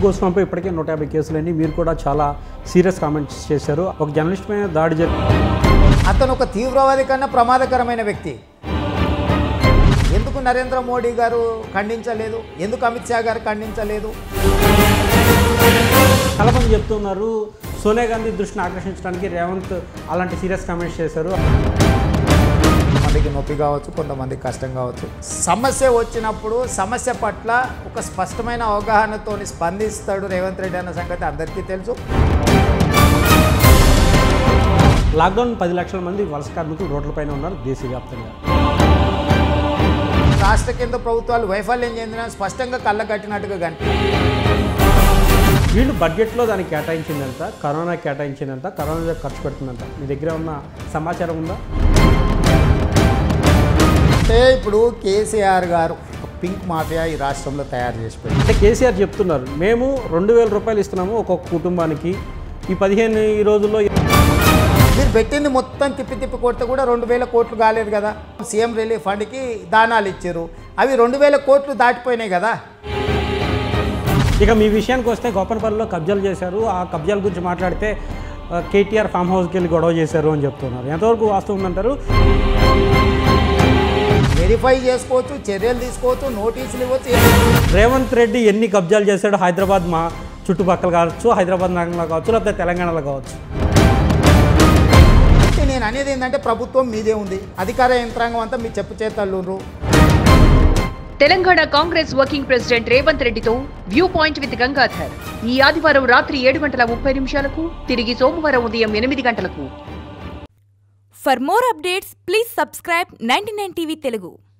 గోస్వామిపై ఇప్పటికే నూట యాభై కేసులని మీరు కూడా చాలా సీరియస్ కామెంట్స్ చేశారు ఒక జర్నలిస్ట్ పైన దాడి జరిగి అతను ఒక తీవ్రవాది కన్నా ప్రమాదకరమైన వ్యక్తి ఎందుకు నరేంద్ర మోడీ గారు ఖండించలేదు ఎందుకు అమిత్ షా గారు ఖండించలేదు చాలామంది చెప్తున్నారు సోనియా గాంధీ దృష్టిని ఆకర్షించడానికి రేవంత్ అలాంటి సీరియస్ కామెంట్స్ చేశారు కొంతమందికి నొప్పి కావచ్చు కొంతమందికి కష్టం కావచ్చు సమస్య వచ్చినప్పుడు సమస్య పట్ల ఒక స్పష్టమైన అవగాహనతో స్పందిస్తాడు రేవంత్ రెడ్డి అన్న సంగతి అందరికీ తెలుసు లాక్డౌన్ పది లక్షల మంది వలస కార్మికులు రోడ్లపైన ఉన్నారు దేశవ్యాప్తంగా రాష్ట్ర కేంద్ర ప్రభుత్వాలు వైఫల్యం చెందిన స్పష్టంగా కళ్ళ కట్టినట్టుగా కనిపి వీళ్ళు బడ్జెట్లో దానికి కేటాయించిందంట కరోనా కేటాయించిందంట కరోనా ఖర్చు పెడుతుందంట మీ దగ్గర ఉన్న సమాచారం ఉందా అంటే ఇప్పుడు కేసీఆర్ గారు ఒక పింక్ మాఫియా ఈ రాష్ట్రంలో తయారు చేసి పెట్టారు. అంటే కేసీఆర్ చెప్తున్నారు మేము రెండు వేల రూపాయలు ఇస్తున్నాము ఒక్కొక్క కుటుంబానికి ఈ పదిహేను ఈ రోజుల్లో మీరు పెట్టింది మొత్తం తిప్పి తిప్పి కొడితే కూడా రెండు వేల కోట్లు కాలేదు కదా సీఎం రిలీఫ్ ఫండ్కి దానాలు ఇచ్చారు అవి రెండు వేల కోట్లు దాటిపోయినాయి కదా ఇక మీ విషయానికి వస్తే గోపనపల్లిలో కబ్జాలు చేశారు ఆ కబ్జాల గురించి మాట్లాడితే ఆ, కేటీఆర్ ఫామ్ హౌస్కి వెళ్ళి గొడవ చేశారు అని చెప్తున్నారు ఎంతవరకు వాస్తవం ఉందంటారు వెరిఫై చేసుకోవచ్చు చర్యలు తీసుకోవచ్చు నోటీసులు ఇవ్వచ్చు రేవంత్ రెడ్డి ఎన్ని కబ్జాలు చేశాడో హైదరాబాద్ మా చుట్టుపక్కల కావచ్చు హైదరాబాద్ నగరంలో కావచ్చు లేకపోతే తెలంగాణలో కావచ్చు అంటే నేను అనేది ఏంటంటే ప్రభుత్వం మీదే ఉంది అధికార యంత్రాంగం అంతా మీ చెప్పు చేతల్లురు తెలంగాణ కాంగ్రెస్ వర్కింగ్ ప్రెసిడెంట్ రేవంత్ రెడ్డితో వ్యూ పాయింట్ విత్ గంగాధర్ ఈ ఆదివారం రాత్రి ఏడు గంటల ముప్పై నిమిషాలకు తిరిగి సోమవారం ఉదయం ఎనిమిది గంటలకు For more updates, please subscribe 99 TV Telugu.